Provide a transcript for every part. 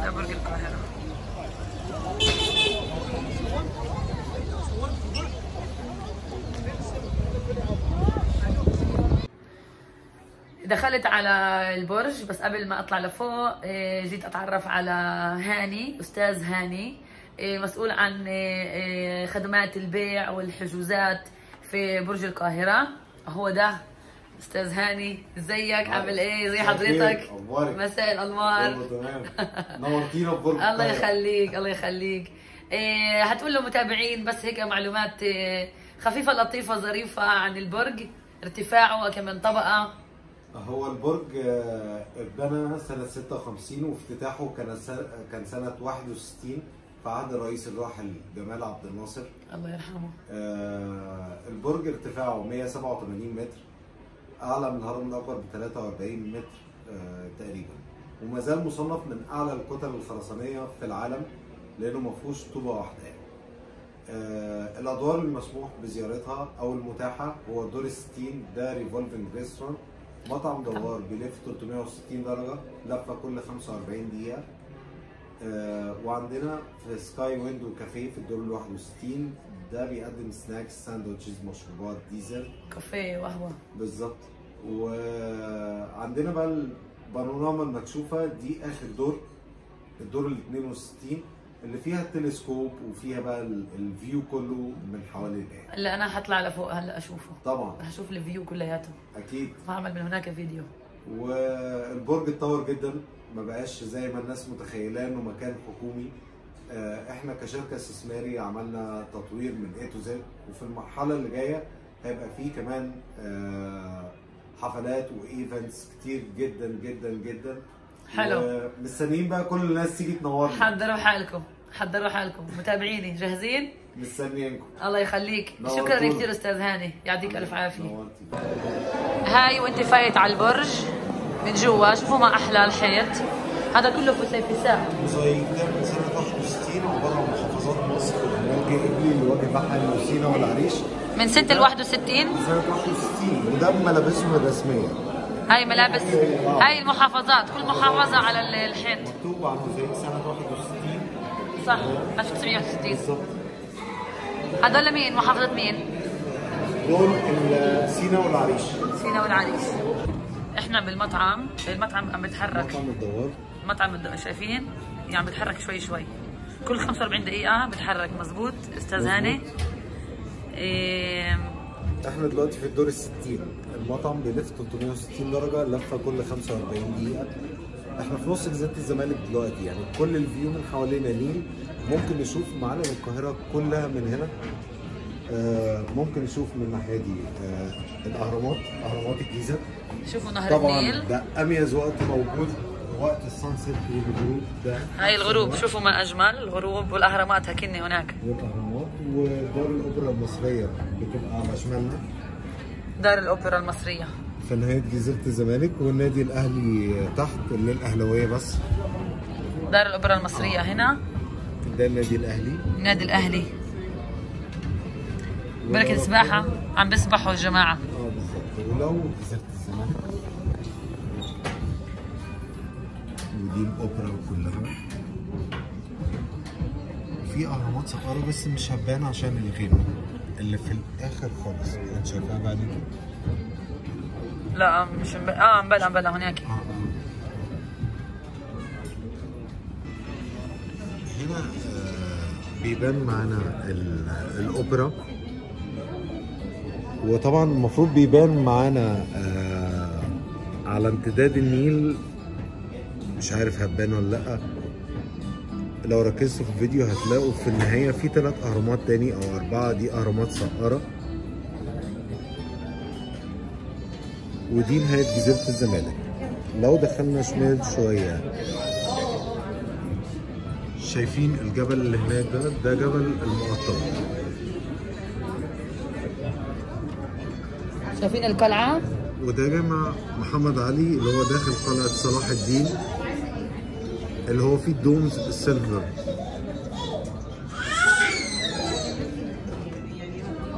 هذا برج القاهرة دخلت على البرج بس قبل ما اطلع لفوق إيه، جيت اتعرف على هاني استاذ هاني إيه، مسؤول عن إيه، إيه، خدمات البيع والحجوزات في برج القاهرة هو ده استاذ هاني ازيك عامل ايه زي حضرتك اخبارك مساء الانوار كله تمام نورتينا في برج الله القاهرة. يخليك الله يخليك إيه هتقول للمتابعين بس هيك معلومات إيه خفيفة لطيفة ظريفة عن البرج ارتفاعه كم من طبقة هو البرج آه، اتبنى سنة 56 وافتتاحه كان س- كان سنة 61 في عهد الرئيس الراحل جمال عبد الناصر الله يرحمه آه، البرج ارتفاعه 187 متر اعلى من الهرم الاكبر ب 43 متر آه، تقريبا وما زال مصنف من اعلى الكتل الخرسانيه في العالم لانه ما فيهوش طوبه واحده يعني. آه، الادوار المسموح بزيارتها او المتاحه هو الدور ال 60 ده ريفولفنج ريستورانت مطعم دوار بيلف 360 درجه لفه كل 45 دقيقه آه، وعندنا في سكاي ويندو كافيه في الدور ال 61 ده بيقدم سناكس ساندوتشز مشروبات ديزل كافيه وقهوة بالظبط وعندنا بقى البانوراما المكشوفه دي اخر دور الدور ال 62 اللي فيها التلسكوب وفيها بقى ال- الفيو كله من حوالين الآن اللي انا حطلع لفوق هلا اشوفه طبعا هشوف الفيو كلياته اكيد وهعمل من هناك فيديو والبرج اتطور جدا ما بقاش زي ما الناس متخيلاه انه مكان حكومي آه، احنا كشركه استثماري عملنا تطوير من A to Z وفي المرحله اللي جايه هيبقى فيه كمان آه، حفلات وايفنتس كتير جدا جدا جدا حلو. ومستنيين بقى كل الناس تيجي تنورنا حضروا حالكم حضروا حالكم متابعيني جاهزين مستنيينكم الله يخليك نورتونا. شكرا كثير استاذ هاني يعطيك الف عافيه نورتي. هاي وانت فايت على البرج من جوا شوفوا ما احلى الحيط هذا كله فسيفساء موزايك ده من سنه 61 وبره محافظات مصر نلقي قبلي اللي واجه بحر وسينا والعريش من سنه ال 61 سنة 61 وده ملابسهم الرسمية هاي ملابس هاي المحافظات كل محافظه على ال- الحيط مكتوب على الموزايك سنة 61 صح 1960 بالظبط هذول مين محافظه مين دول ال- سينا والعريش سينا والعريش احنا بالمطعم المطعم عم بيتحرك مطعم الدوار مطعم الد- شايفين يعني عم بيتحرك شوي شوي كل 45 دقيقة بيتحرك مزبوط استاذ هاني إيه احنا دلوقتي في الدور ال 60 المطعم بيلف 360 درجة لفة كل 45 دقيقة احنا في نص جزيرة الزمالك دلوقتي يعني كل الفيو من حوالينا نيل ممكن نشوف معالم القاهرة كلها من هنا آه، ممكن نشوف من الناحية دي آه، الأهرامات أهرامات الجيزة شوفوا نهر طبعا النيل ده اميز وقت موجود وقت السانسيت والغروب ده هاي الغروب شوفوا ما اجمل الغروب والاهرامات هكني هناك والاهرامات ودار الاوبرا المصريه بتبقى على شمالنا دار الاوبرا المصرية في نهايه جزيره الزمالك والنادي الاهلي تحت للاهلاويه بس دار الاوبرا المصرية هنا ده النادي الاهلي النادي الاهلي بركة سباحة عم بيسبحوا الجماعة اه بالظبط ولو جزيره الزمالك ودي الاوبرا كلها في اهرامات سقارة بس مش هتبان عشان الغيمه اللي في الاخر خالص انت شايفها بعد كده لا مش مب... اه مبلا مبلا هناك آه، آه. هنا آه، بيبان معانا ال- الاوبرا وطبعا المفروض بيبان معانا آه، على امتداد النيل مش عارف هتبان ولا لا لو ركزتوا في الفيديو هتلاقوا في النهاية في ثلاث أهرامات تاني أو أربعة دي أهرامات سقارة ودي نهاية جزيرة الزمالك لو دخلنا شمال شوية شايفين الجبل اللي هناك ده ده جبل المقطم شايفين القلعة وده جامع محمد علي اللي هو داخل قلعة صلاح الدين اللي هو فيه الدومز السيلفر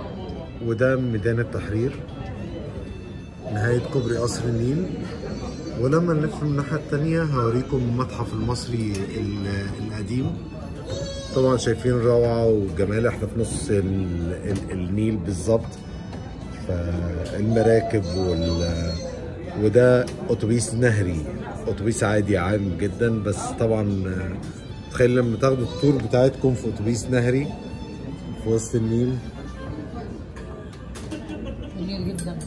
وده ميدان التحرير نهاية كوبري قصر النيل ولما نلف من الناحية التانية هوريكم المتحف المصري ال- القديم طبعا شايفين الروعة والجمال احنا في نص ال- ال- النيل بالظبط فالمراكب وال وده اتوبيس نهري اتوبيس عادي عام جدا بس طبعا تخيل لما تاخدوا التور بتاعتكم في اتوبيس نهري في وسط النيل جميل جدا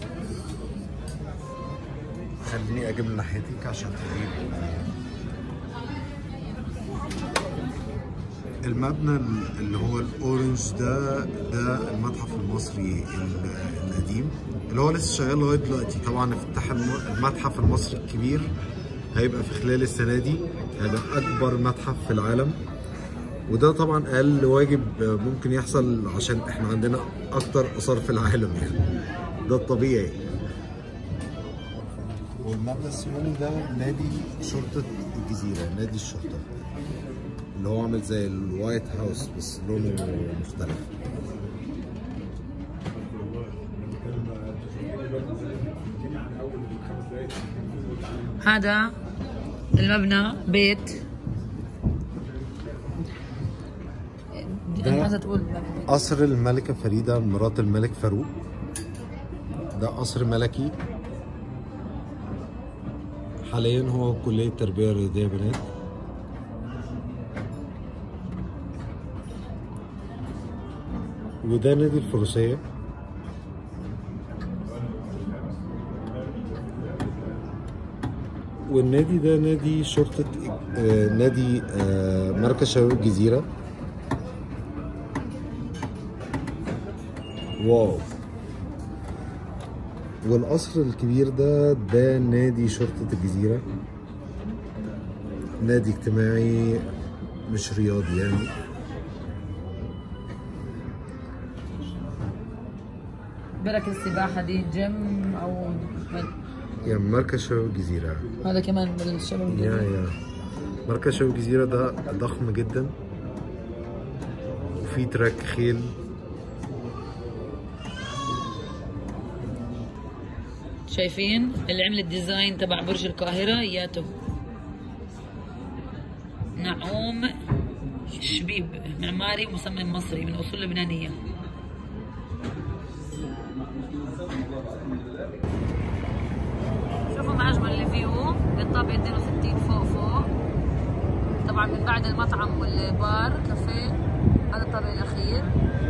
خليني اجيب من ناحيتك عشان تجيب المبنى اللي هو الاورنج ده ده المتحف المصري ال- القديم اللي هو لسه شغال لغايه دلوقتي طبعا افتتاح الم- المتحف المصري الكبير هيبقى في خلال السنه دي هيبقى اكبر متحف في العالم وده طبعا اقل واجب ممكن يحصل عشان احنا عندنا اكتر اثار في العالم يعني ده الطبيعي والمبنى السيوني ده نادي شرطة الجزيرة نادي الشرطة اللي هو عامل زي الوايت هاوس بس لونه مختلف هذا المبنى بيت ده- انا عايزه تقول قصر الملكة فريدة مرات الملك فاروق ده قصر ملكي حاليا هو كلية تربية رياضية بنات وده نادي الفروسية والنادي ده نادي شرطة آه نادي آه مركز شباب الجزيرة واو والقصر الكبير ده ده نادي شرطة الجزيرة نادي اجتماعي مش رياضي يعني برك السباحه دي جيم او يعني مركز شباب الجزيرة هذا كمان من الشباب يا يا مركز شباب الجزيرة ده ضخم جدا وفي تراك خيل شايفين اللي عمل الديزاين تبع برج القاهرة اياته نعوم شبيب معماري مصمم مصري من أصول لبنانية شوفوا ما أجمل الفيو بالطابع 62 فوق فوق طبعا من بعد المطعم والبار كافيه هذا الطابع الأخير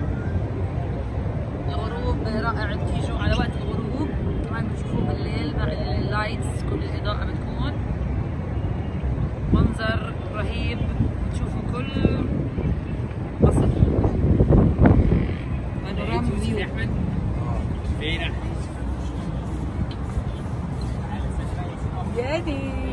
الغروب رائع تيجوا على وقت الغروب كمان بتشوفوه بالليل مع اللايتس كل الإضاءة بتكون منظر رهيب بتشوفوا كل مصر بانوراما فيو فين جدي